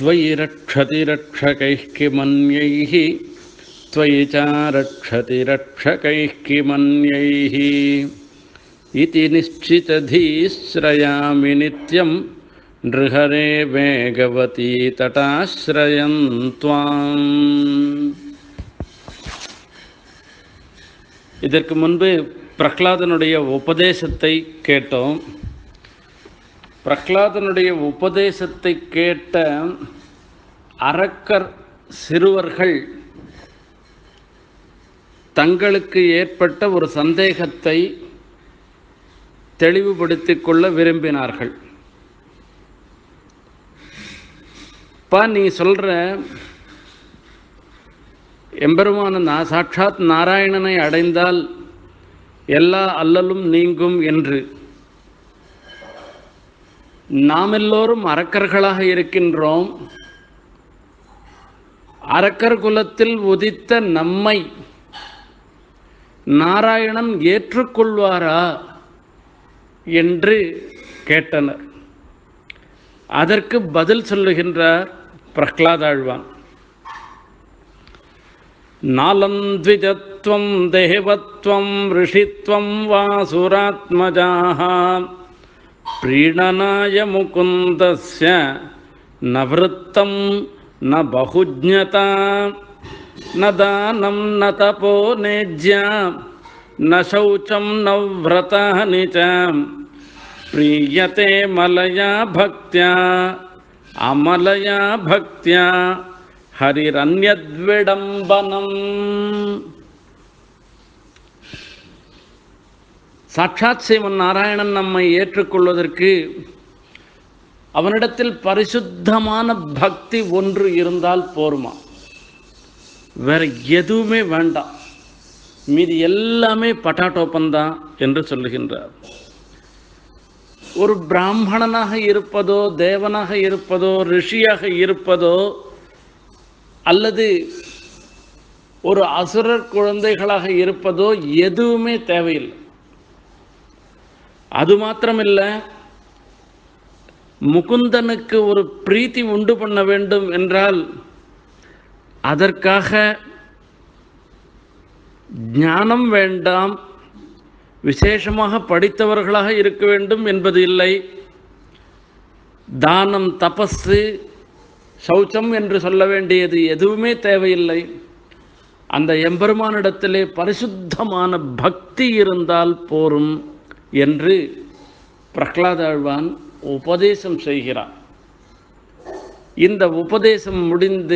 त्वयि रक्षति रक्षकैः किमन्यैः त्वयि च रक्षति रक्षकैः किमन्यैः इति निश्चितधीश्रयामि नित्यं नृहरे वेगवती तटाश्रयं त्वाम् இதற்கு முன்பு பிரகலாதனுடைய உபதேசத்தை கேட்டோம் பிரகலாதனுடைய உபதேசத்தை கேட்ட அரக்கர் சிறுவர்கள் தங்களுக்கு ஏற்பட்ட ஒரு சந்தேகத்தை தெளிவுபடுத்திக் கொள்ள விரும்பினார்கள் பா நீ சொல்ற எம்பெருமான நா- சாட்சாத் நாராயணனை அடைந்தால் எல்லா அல்லலும் நீங்கும் என்று நாம் எல்லோரும் அரக்கர்களாக இருக்கின்றோம் அரக்கர் குலத்தில் உதித்த நம்மை நாராயணன் ஏற்றுக்கொள்வாரா என்று கேட்டனர் அதற்கு பதில் சொல்லுகின்றார் பிரஹ்லாதாழ்வான் नालन्द्विजत्वं देवत्वं ऋषित्वं वासुरात्मजाः प्रीणनाय मुकुन्दस्य न वृत्तं न बहुज्ञता न दानं न तपो नेज्या न शौचं न व्रतानि च प्रीयते मलया भक्त्या अमलया भक्त्या ஹரிரன்யத்விடம்பனம் சாட்சாத் சிவன் நாராயணன் நம்மை ஏற்றுக்கொள்வதற்கு அவனிடத்தில் பரிசுத்தமான பக்தி ஒன்று இருந்தால் போருமா வேற எதுவுமே வேண்டாம் மீதி எல்லாமே பட்டாட்டோப்பந்தான் என்று சொல்லுகின்றார் ஒரு பிராமணனாக இருப்பதோ தேவனாக இருப்பதோ ரிஷியாக இருப்பதோ அல்லது ஒரு அசுரர் குழந்தைகளாக இருப்பதோ எதுவுமே தேவையில்லை அது மாத்திரமில்லை முகுந்தனுக்கு ஒரு பிரீத்தி உண்டு பண்ண வேண்டும் என்றால் அதற்காக ஞானம் வேண்டாம் விசேஷமாக படித்தவர்களாக இருக்க வேண்டும் என்பது இல்லை தானம் தபஸு சௌச்சம் என்று சொல்ல வேண்டியது எதுவுமே தேவையில்லை அந்த எம்பெருமானிடத்திலே பரிசுத்தமான பக்தி இருந்தால் போரும் என்று பிரகலாதாழ்வான் உபதேசம் செய்கிறான் இந்த உபதேசம் முடிந்து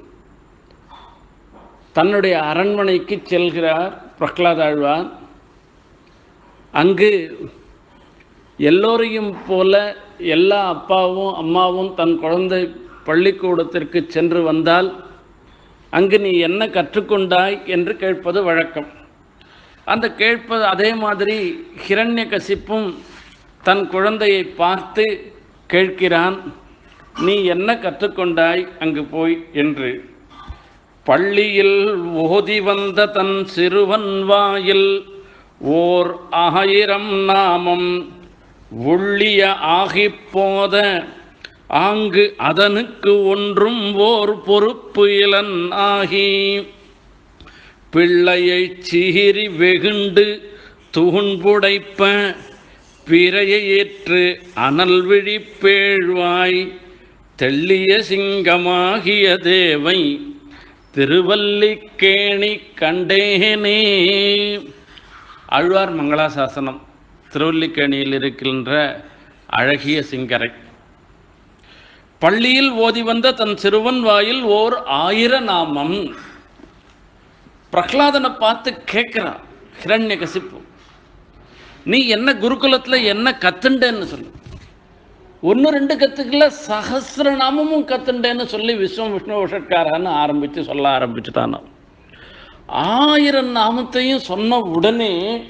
தன்னுடைய அரண்மனைக்கு செல்கிறார் பிரகலாதாழ்வான் அங்கு எல்லோரையும் போல எல்லா அப்பாவும் அம்மாவும் தன் குழந்தை பள்ளிக்கூடத்திற்கு சென்று வந்தால் அங்கு நீ என்ன கற்றுக்கொண்டாய் என்று கேட்பது வழக்கம் அந்த கேட்பது அதே மாதிரி ஹிரண்யகசிப்பும் தன் குழந்தையை பார்த்து கேட்கிறான் நீ என்ன கற்றுக்கொண்டாய் அங்கு போய் என்று பள்ளியில் ஓதி வந்த தன் சிறுவன் வாயில் ஓர் ஆயிரம் நாமம் உள்ளிய ஆகிப் போத ஆங்கு அதனுக்கு ஒன்றும் ஓர் பொறுப்பு இலன் ஆகி பிள்ளையைச் சீறி வெகுண்டு துகுன்புடைப்ப பிறையை ஏற்று அனல் விழிப்பேழ்வாய் தெள்ளிய சிங்கமாகிய தேவை திருவல்லிக்கேணி கண்டேனே ஆழ்வார் மங்களாசாசனம் திருவல்லிக்கேணியில் இருக்கின்ற அழகிய சிங்கரை பள்ளியில் ஓதி வந்த தன் சிறுவன் வாயில் ஓர் ஆயிர நாமம் பிரகலாதனை பார்த்து கேட்கிறான் ஹிரண்ய கசிப்பு நீ என்ன குருகுலத்துல என்ன கத்துண்டேன்னு சொல்லு ஒன்று ரெண்டு கத்துக்கல சகசிர நாமமும் கத்துண்டேன்னு சொல்லி விஸ்வம் விஷ்ணு விஷட்காரான்னு ஆரம்பித்து சொல்ல ஆரம்பிச்சுட்டான் அவன். ஆயிரம் நாமத்தையும் சொன்ன உடனே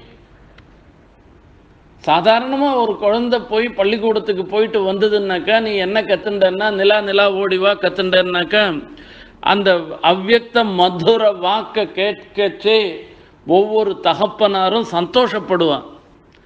சாதாரணமாக ஒரு குழந்தை போய் பள்ளிக்கூடத்துக்கு போயிட்டு வந்ததுன்னாக்கா நீ என்ன கத்துண்டன்னா நிலா நிலா ஓடிவா கத்துண்டன்னாக்கா அந்த அவ்யக்த மதுர வாக்க கேட்கச்சே ஒவ்வொரு தகப்பனாரும் சந்தோஷப்படுவான்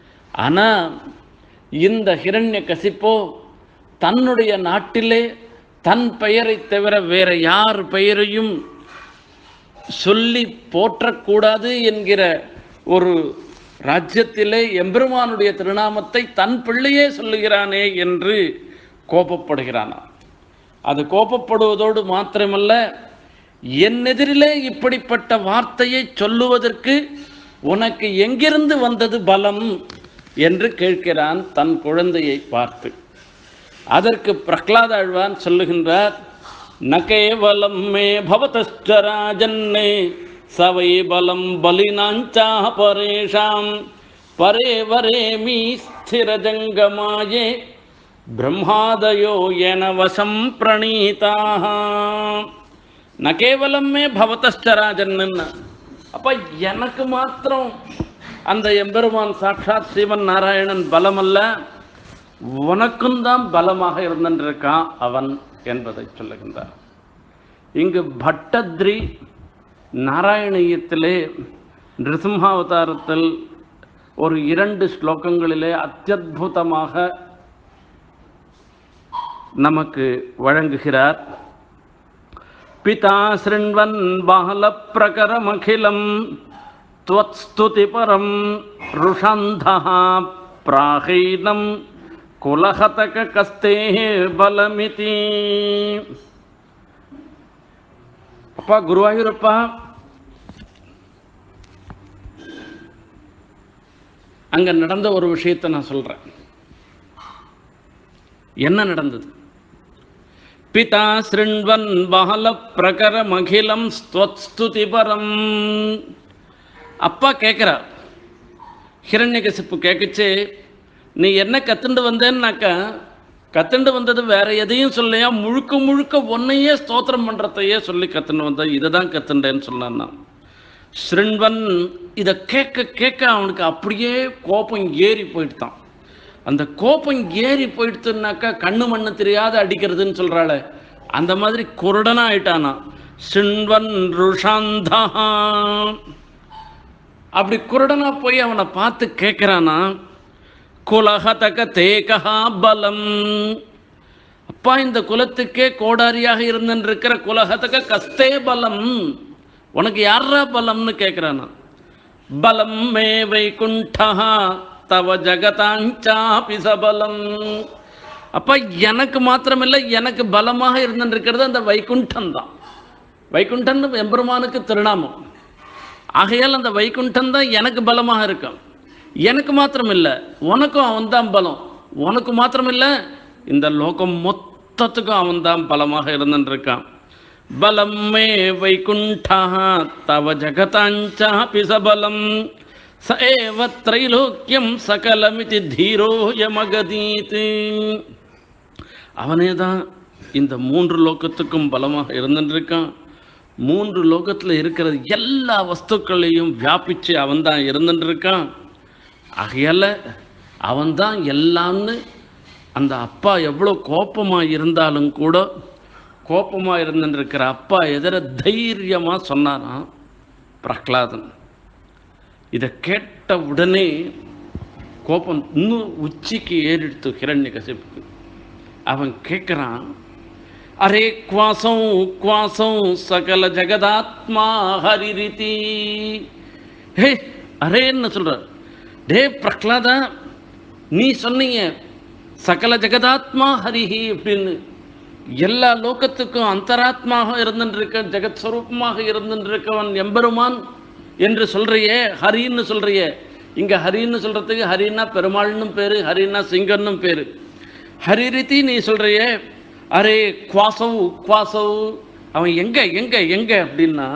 ஆனால் இந்த ஹிரண்ய கசிப்போ தன்னுடைய நாட்டிலே தன் பெயரைத் தவிர வேற யார் பெயரையும் சொல்லி போற்றக்கூடாது என்கிற ஒரு ராஜ்யத்திலே எம்பெருமானுடைய திருநாமத்தை தன் பிள்ளையே சொல்லுகிறானே என்று கோபப்படுகிறானா அது கோபப்படுவதோடு மாத்திரமல்ல என் எதிரிலே இப்படிப்பட்ட வார்த்தையை சொல்லுவதற்கு உனக்கு எங்கிருந்து வந்தது பலம் என்று கேட்கிறான் தன் குழந்தையை பார்த்து அதற்கு பிரகலாத ஆழ்வான் சொல்லுகின்றார் ந கேவலம் மே பவதஸ்டராஜன்னே சவை பலம் பலினாஞ்சா பரேஷாம் பரே வரே மீ ஸ்திரஜங்கமாயே பிரம்மாதயோ என வசம் பிரணீதாக ந கேவலம் மே பவதஸ்டராஜன்னு அப்ப எனக்கு மாத்திரம் அந்த எம்பெருமான் சாட்சாத் சிவன் நாராயணன் பலம் அல்ல உனக்கும் தான் பலமாக இருந்திருக்கான் அவன் என்பதை சொல்லுகின்றார் இங்கு பட்டத்ரி நாராயணீயத்திலே நிருசிம்ஹாவதாரத்தில் ஒரு இரண்டு ஸ்லோகங்களிலே அத்தியுதமாக நமக்கு வழங்குகிறார் பிதா சிருண்வன் பாலப்பிரகரமகிலம் त्वत्स्तुतिपरं रुषन्धः प्राहीनं कुलहतकस्तेः பலமிதி அப்பா குருவாயூரப்பா அங்க நடந்த ஒரு விஷயத்தை நான் சொல்றேன் என்ன நடந்தது பிதா சிருண்வன் பால பிரகரமகிலம் ஸ்துதிபரம் அப்பா கேட்குறார் ஹிரண்யகசிப்பு கேட்குச்சு நீ என்ன கத்துண்டு வந்தேன்னாக்கா கத்துண்டு வந்தது வேற எதையும் சொல்லையா முழுக்க முழுக்க ஒன்னையே ஸ்தோத்திரம் பண்ணுறதையே சொல்லி கத்துண்டு வந்தேன் இதை தான் கத்துண்டேன்னு சொன்னான் நான் ஸ்ருண்வன் இதை கேட்க கேட்க அவனுக்கு அப்படியே கோபம் ஏறி போயிட்டான் அந்த கோபம் ஏறி போயிடுத்துனாக்கா கண்ணு மண்ணு தெரியாத அடிக்கிறதுன்னு சொல்கிறாளே அந்த மாதிரி குருடனா ஆயிட்டானா சிண்வன் ருஷாந்தா அப்படி குருடனா போய் அவனை பார்த்து கேட்குறானா குலகதக தேகா பலம் அப்பா இந்த குலத்துக்கே கோடாரியாக இருந்துருக்கிற குலகதக கஸ்தே பலம் உனக்கு யாரா பலம்னு கேட்குறானா பலம் மே வைகுண்டா தவ ஜகதாஞ்சாபி சபலம் அப்பா எனக்கு மாத்திரமில்லை எனக்கு பலமாக இருந்துருக்கிறது அந்த வைகுண்டம் தான் வைகுண்டன் எம்பெருமானுக்கு திருநாமம் ஆகையால் அந்த வைகுண்டம் தான் எனக்கு பலமாக இருக்கும் எனக்கு மாத்திரம் இல்லை உனக்கும் அவன் தான் பலம் உனக்கு மாத்திரம் இல்லை இந்த லோகம் மொத்தத்துக்கும் அவன் தான் பலமாக இருந்துருக்கான் பலம் மே வைகுண்டா தவ ஜகதாஞ்சாபி சபலம் ச ஏவ திரைலோக்கியம் சகலமிதி தீரோயமகதீத் அவனே தான் இந்த மூன்று லோகத்துக்கும் பலமாக இருந்துருக்கான் மூன்று லோகத்தில் இருக்கிற எல்லா வஸ்துக்களையும் வியாபிச்சு அவன் தான் இருந்துருக்கான் ஆகையால் அவன் தான் எல்லாம்னு அந்த அப்பா எவ்வளோ கோபமாக இருந்தாலும் கூட கோபமாக இருந்துருக்கிற அப்பா எதிர தைரியமாக சொன்னாராம் பிரகலாதன் இதை கேட்ட உடனே கோபம் இன்னும் உச்சிக்கு ஏறிடுத்து ஹிரண்ய கசிப்புக்கு அவன் கேட்குறான் அரே குவாசம் குவாசம் சகல ஜெகதாத்மா ஹரிரிதி ஹே அரேன்னு சொல்கிறார் டே பிரகலாதா நீ சொன்னீங்க சகல ஜெகதாத்மா ஹரிஹி அப்படின்னு எல்லா லோகத்துக்கும் அந்தராத்மாக இருந்துருக்க ஜெகத் ஸ்வரூபமாக இருந்துருக்கவன் எம்பெருமான் என்று சொல்றியே ஹரின்னு சொல்றியே இங்க ஹரின்னு சொல்றதுக்கு ஹரின்னா பெருமாள்னும் பேரு ஹரின்னா சிங்கன்னும் பேரு ஹரிரித்தி நீ சொல்றியே அரே குவாசவ் குவாசவ் அவன் எங்க எங்க எங்க அப்படின்னா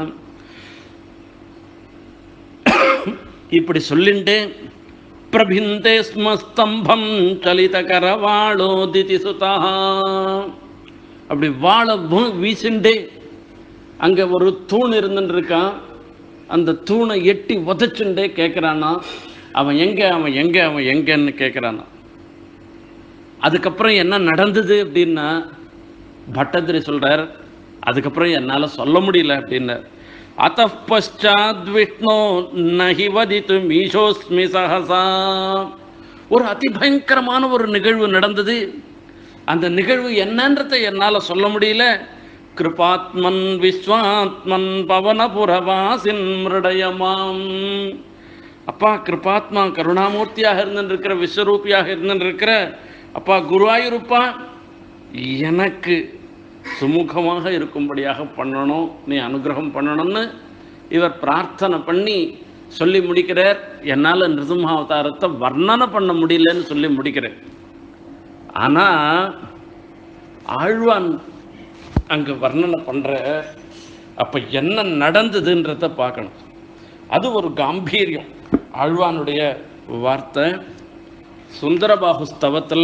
இப்படி சொல்லிண்டு பிரபிந்தே ஸ்ம ஸ்தம்பம் சலித கரவாளோ திதி சுதா அப்படி வாழை பூ- வீசிண்டே அங்கே ஒரு தூண் இருந்துட்டு இருக்கான் அந்த தூணை எட்டி உதச்சுண்டே கேட்குறானா அவன் எங்கே அவன் எங்கே அவன் எங்கன்னு கேட்குறானா அதுக்கப்புறம் என்ன நடந்தது அப்படின்னா பட்டதிரி சொல்றார் அதுக்கப்புறம் என்னால் சொல்ல முடியல அப்படின்னார் அத்த பஷாத் விஷ்ணு நஹி வதித்து மீஷோஸ்மி சஹசா ஒரு அதிபயங்கரமான ஒரு நிகழ்வு நடந்தது அந்த நிகழ்வு என்னன்றதை என்னால் சொல்ல முடியல கிருபாத்மன் விஸ்வாத்மன் பவனபுரவாசின் மிருடயமாம் அப்பா கிருபாத்மா கருணாமூர்த்தியாக இருந்துருக்கிற விஸ்வரூபியாக இருந்துருக்கிற அப்பா குருவாயூருப்பா எனக்கு சுமூகமாக இருக்கும்படியாக பண்ணணும் நீ அனுகிரகம் பண்ணணும்னு இவர் பிரார்த்தனை பண்ணி சொல்லி முடிக்கிறார் என்னால் நிருசிம்ஹாவதாரத்தை வர்ணனை பண்ண முடியலன்னு சொல்லி முடிக்கிறேன் ஆனால் ஆழ்வான் அங்கே வர்ணனை பண்ணுற அப்போ என்ன நடந்ததுன்றத பார்க்கணும் அது ஒரு காம்பீரியம் ஆழ்வானுடைய வார்த்தை சுந்தரபாகு ஸ்தவத்தில்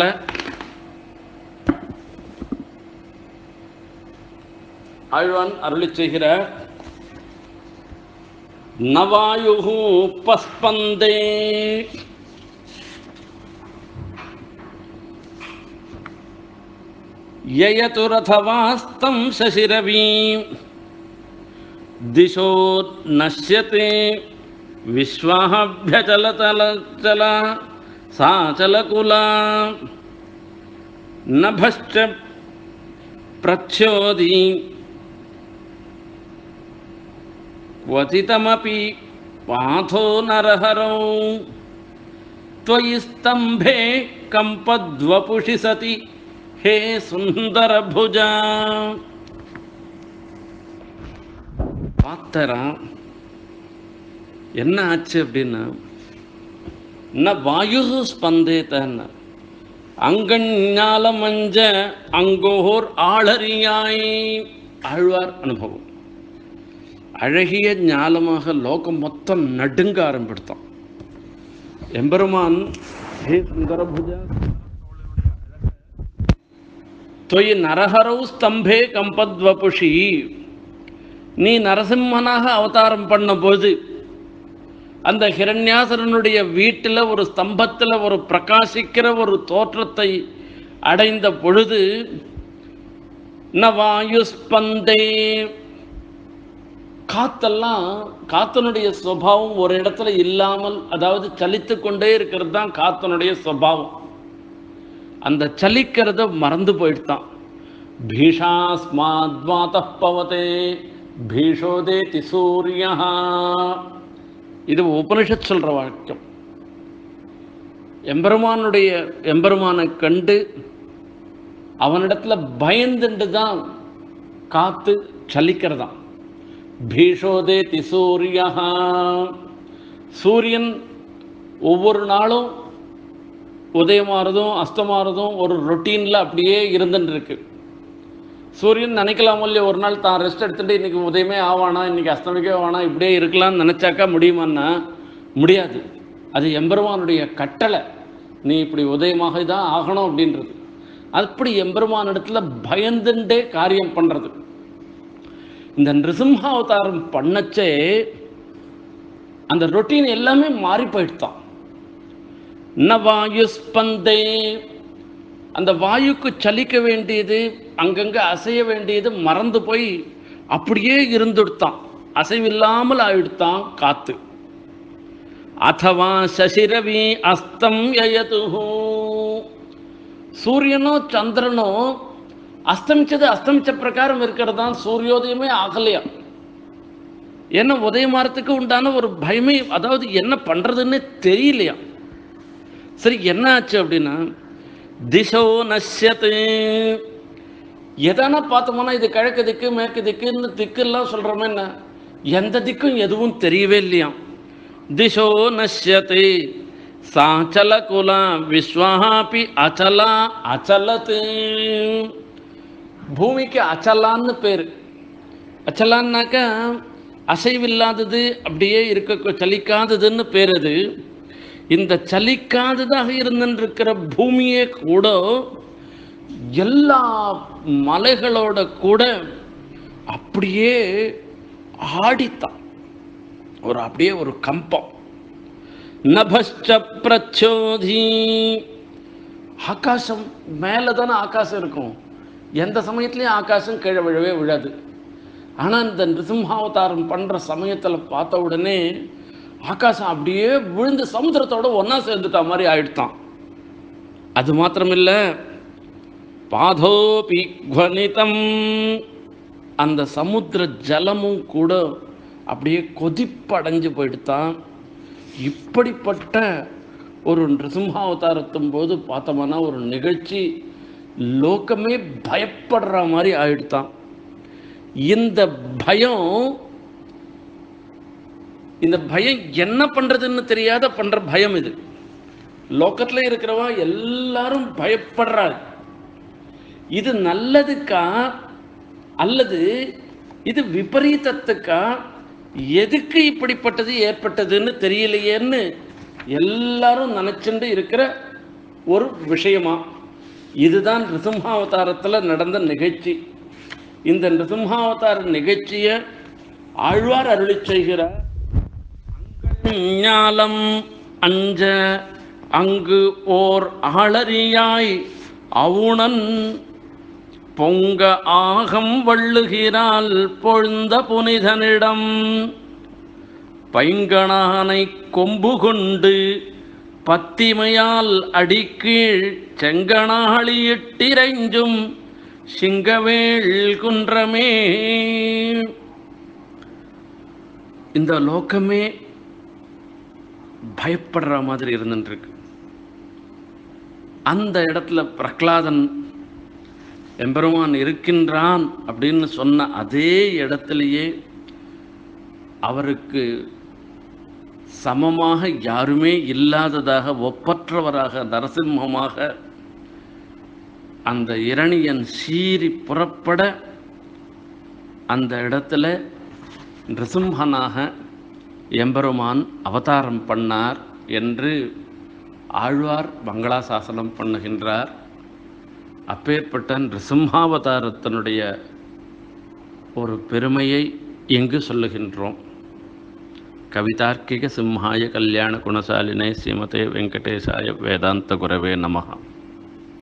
ஆழ்வான் அருளி செய்கிறார் நவாயு பஸ்பந்தே ययतु रथवास्तं शशिरवीं दिशो नश्यते विश्वाभ्यचलतलचला सा चलकुला नभश्च प्रच्छोदी क्वथितमपि पाथो नरहरौ त्वयि स्तम्भे कम्पद्वपुषि सति ஹே சுந்தர புஜா பார்த்தரான் என்ன ஆச்சு அப்படின்னா என்ன வாயு ஸ்பந்தேத்தன்ன அங்கஞால மஞ்ச அங்கோர் ஆளறியாய் ஆழ்வார் அனுபவம் அழகிய ஞாலமாக லோகம் மொத்தம் நடுங்க ஆரம்பிடுத்தான் எம்பெருமான் ஹே சுந்தர புஜா தொய் நரஹரவு ஸ்தம்பே கம்பத்வபுஷி நீ நரசிம்மனாக அவதாரம் பண்ண போது அந்த ஹிரண்யாசரனுடைய வீட்டில் ஒரு ஸ்தம்பத்தில் ஒரு பிரகாசிக்கிற ஒரு தோற்றத்தை அடைந்த பொழுது நவாயுஸ்பந்தே காத்தெல்லாம் காத்தனுடைய சுவாவம் ஒரு இடத்துல இல்லாமல் அதாவது சலித்து கொண்டே இருக்கிறது தான் காத்தனுடைய சுவாவம் அந்த சலிக்கிறத மறந்து போயிட்டான் பீஷாஸ்மாத்வாத பவதே பீஷோதே திசூரியா இது உபனிஷத் சொல்ற வாக்கியம் எம்பெருமானுடைய எம்பெருமானை கண்டு அவனிடத்துல பயந்துண்டு தான் காத்து சலிக்கிறதாம் பீஷோதே திசூரியா சூரியன் ஒவ்வொரு நாளும் உதயமாறதும் அஸ்தமாறதும் ஒரு ரொட்டீனில் அப்படியே இருந்துட்டு இருக்கு சூரியன் நினைக்கலாம் இல்லையா ஒரு நாள் தான் ரெஸ்ட் எடுத்துட்டு இன்னைக்கு உதயமே ஆவானா இன்னைக்கு அஸ்தமிக்கவே ஆவானா இப்படியே இருக்கலாம்னு நினச்சாக்கா முடியுமான்னா முடியாது அது எம்பெருமானுடைய கட்டளை நீ இப்படி உதயமாக தான் ஆகணும் அப்படின்றது அப்படி எம்பெருமான் இடத்துல பயந்துண்டே காரியம் பண்ணுறது இந்த நிருசிம்ஹாவதாரம் பண்ணச்சே அந்த ரொட்டீன் எல்லாமே மாறி போயிடுதான் ந வாயுஸ்பந்தே அந்த வாயுக்கு சலிக்க வேண்டியது அங்கங்கே அசைய வேண்டியது மறந்து போய் அப்படியே இருந்துடுத்தான் அசைவில்லாமல் ஆயிடுத்தான் காத்து அதவா சசிரவி அஸ்தம் யயது சூரியனோ சந்திரனோ அஸ்தமிச்சது அஸ்தமிச்ச பிரகாரம் இருக்கிறது தான் சூரியோதயமே ஆகலையா என்ன உதயமாறத்துக்கு உண்டான ஒரு பயமே அதாவது என்ன பண்ணுறதுன்னே தெரியலையா சரி என்ன ஆச்சு அப்படின்னா திசோ நஷ்யத்து எதனா பார்த்தோம்னா இது கிழக்கு திக்கு மேற்கு திக்குன்னு திக்குலாம் சொல்கிறோமே என்ன எந்த திக்கும் எதுவும் தெரியவே இல்லையாம் திசோ நஷ்யத்து சாச்சல குலா விஸ்வாபி அச்சலா அச்சலத்து பூமிக்கு அச்சலான்னு பேர் அச்சலான்னாக்கா அசைவில்லாதது அப்படியே இருக்க சலிக்காததுன்னு பேர் அது இந்த சலிக்காததாக இருந்துருக்கிற பூமியே கூட எல்லா மலைகளோட கூட அப்படியே ஆடித்தான் ஒரு அப்படியே ஒரு கம்பம் நபஷ்ட பிரச்சோதி ஆகாசம் மேலே தானே ஆகாசம் இருக்கும் எந்த சமயத்துலையும் ஆகாசம் கீழே விழவே விழாது ஆனால் இந்த நிருசிம்ஹாவதாரம் பண்ணுற சமயத்தில் பார்த்த உடனே ஆகாசம் அப்படியே விழுந்து சமுத்திரத்தோட ஒன்றா சேர்ந்துட்ட மாதிரி ஆயிடுத்தான் அது மாத்திரமில்ல பாதோபி குவனிதம் அந்த சமுத்திர ஜலமும் கூட அப்படியே கொதிப்படைஞ்சு போயிடுத்தான் இப்படிப்பட்ட ஒரு நிருசிம்ஹாவதாரத்தும் போது பார்த்தோம்னா ஒரு நிகழ்ச்சி லோகமே பயப்படுற மாதிரி ஆயிடுத்தான் இந்த பயம் இந்த பயம் என்ன பண்றதுன்னு தெரியாத பண்ற பயம் இது லோக்கத்துல இருக்கிறவா எல்லாரும் பயப்படுறாங்க இது நல்லதுக்கா அல்லது இது விபரீதத்துக்கா எதுக்கு இப்படிப்பட்டது ஏற்பட்டதுன்னு தெரியலையேன்னு எல்லாரும் நினைச்சுட்டு இருக்கிற ஒரு விஷயமா இதுதான் நிருசிம்ஹாவதாரத்தில் நடந்த நிகழ்ச்சி இந்த நிருசிம்ஹாவதார நிகழ்ச்சியை ஆழ்வார் அருளி செய்கிறார் ஞாலம் அஞ்ச அங்கு ஓர் ஆளறியாய் அவுணன் பொங்க ஆகம் வள்ளுகிறாள் பொழுந்த புனிதனிடம் பைங்கணானை கொம்பு கொண்டு பத்திமையால் அடிக்கீழ் செங்கணாளியிட்டிரைஞ்சும் சிங்கவேள் குன்றமே இந்த லோகமே பயப்படுற மாதிரி இருந்துருக்கு அந்த இடத்துல பிரகலாதன் எம்பெருமான் இருக்கின்றான் அப்படின்னு சொன்ன அதே இடத்துலையே அவருக்கு சமமாக யாருமே இல்லாததாக ஒப்பற்றவராக நரசிம்மமாக அந்த இரணியன் சீறி புறப்பட அந்த இடத்துல நிருசிம்ஹனாக எம்பெருமான் அவதாரம் பண்ணார் என்று ஆழ்வார் மங்களாசாசனம் பண்ணுகின்றார் அப்பேற்பட்ட நிருசிம்ஹாவதாரத்தினுடைய ஒரு பெருமையை இங்கு சொல்லுகின்றோம் கவிதார்க்கிக சிம்ஹாய கல்யாண குணசாலினே ஸ்ரீமதே வெங்கடேசாய வேதாந்த குரவே நமஹா